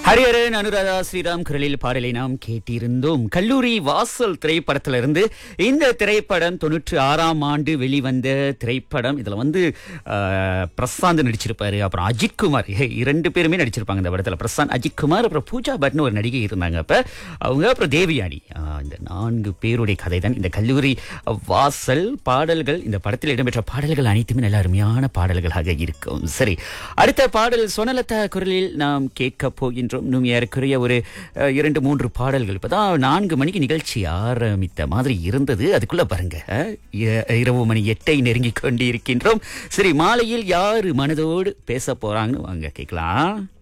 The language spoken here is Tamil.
ஹரிஹரன் அனுராதா ஸ்ரீராம் குரலில் பாடலை நாம் கேட்டிருந்தோம் கல்லூரி வாசல் திரைப்படத்திலிருந்து இந்த திரைப்படம் தொண்ணூற்றி ஆறாம் ஆண்டு வெளிவந்த திரைப்படம் இதுல வந்து ஆஹ், பிரசாந்த் நடிச்சிருப்பாரு அப்புறம் அஜித் குமார் ஹே, இரண்டு பேருமே நடிச்சிருப்பாங்க இந்த படத்துல பிரசாந்த் அஜித் குமார் அப்புறம் பூஜா பட்னு ஒரு நடிகை இருந்தாங்க அப்ப அவங்க அப்புறம் தேவியானி ஆஹ், இந்த நான்கு பேருடைய கதை தான் இந்த கல்லூரி வாசல் பாடல்கள் இந்த படத்தில் இடம்பெற்ற பாடல்கள் அனைத்துமே நல்ல அருமையான பாடல்களாக இருக்கும் சரி அடுத்த பாடல் சொனலதா குரலில் நாம் கேட்க போகின்றோம் இன்னும் ஏறக்குறைய ஒரு அஹ், இரண்டு மூன்று பாடல்கள் இப்பதான் நான்கு மணிக்கு நிகழ்ச்சி ஆரம்பித்த மாதிரி இருந்தது அதுக்குள்ள பாருங்க அஹ், இ- இரவு மணி எட்டை நெருங்கி கொண்டு இருக்கின்றோம் சரி மாலையில் யாரு மனதோடு பேச போறாங்கன்னு வாங்க கேட்கலாம்